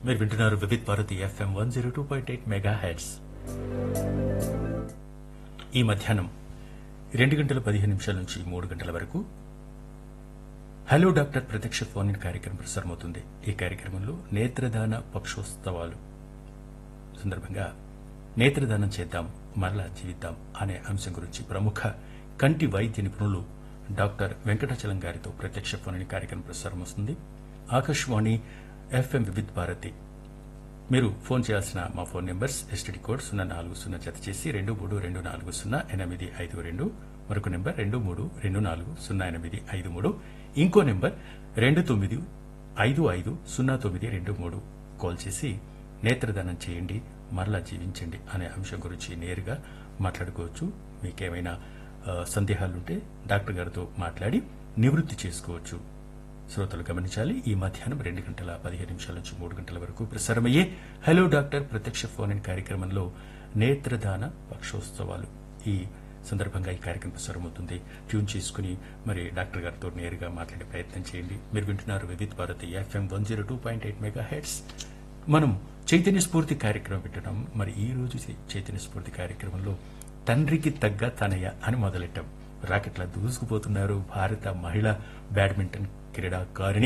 మీరు వింటున్నారు Vividh Bharati FM one zero two point eight megahertz ఈ మధ్యాహ్నం రెండు గంటల పదిహేను నిమిషాల నుంచి మూడు గంటల వరకు హలో డాక్టర్ ప్రత్యక్ష ఫోన్ ఇన్ కార్యక్రమం ప్రసారమవుతుంది ఈ కార్యక్రమంలో నేత్రదాన పక్షోత్సవాలు సందర్భంగా నేత్రదానం చేద్దాం మరలా జీవిద్దాం అనే అంశం గురించి ప్రముఖ కంటి వైద్య నిపుణులు డాక్టర్ వెంకటాచలం గారితో ప్రత్యక్ష ఫోన్ ఇన్ కార్యక్రమం ప్రసారం వస్తుంది ఆకాశవాణి ఎఫ్ఎం వివిధ్ భారతి మీరు ఫోన్ చేయాల్సిన మా ఫోన్ నెంబర్స్ ఎస్టీడీ కోడ్ సున్నా నాలుగు సున్నా జత చేసి రెండు మూడు రెండు నాలుగు సున్నా ఎనిమిది ఐదు రెండు మరొక నెంబర్ రెండు మూడు రెండు నాలుగు సున్నా ఎనిమిది ఐదు మూడు ఇంకో నెంబర్ రెండు తొమ్మిది ఐదు ఐదు సున్నా తొమ్మిది రెండు మూడు కాల్ చేసి నేత్రదానం చేయండి మరలా జీవించండి అనే అంశం గురించి నేరుగా మాట్లాడుకోవచ్చు మీకేమైనా ఆ, సందేహాలుంటే డాక్టర్ గారితో మాట్లాడి నివృత్తి చేసుకోవచ్చు శ్రోతలు గమనించాలి ఈ మధ్యాహ్నం రెండు గంటల పదిహేను నిమిషాల నుంచి మూడు గంటల వరకు ప్రసారమయ్యే హలో డాక్టర్ ప్రత్యక్ష ఫోన్ ఇన్ కార్యక్రమంలో నేత్రదాన పక్షోత్సవాలు ఈ సందర్భంగా ఈ కార్యక్రమం ప్రసారమవుతుంది ట్యూన్ చేసుకుని మరి డాక్టర్ గారితో నేరుగా మాట్లాడే ప్రయత్నం చేయండి మీరు వింటున్నారు Vividh Bharati FM one zero two point eight megahertz మనం చైతన్య స్ఫూర్తి కార్యక్రమం పెట్టడం మరి ఈ రోజు చై- చైతన్య స్ఫూర్తి కార్యక్రమంలో తండ్రికి తగ్గ తనయ అని మొదలెట్టాం రాకెట్లా దూసుకుపోతున్నారు భారత మహిళా బ్యాడ్మింటన్ క్రీడాకారిణి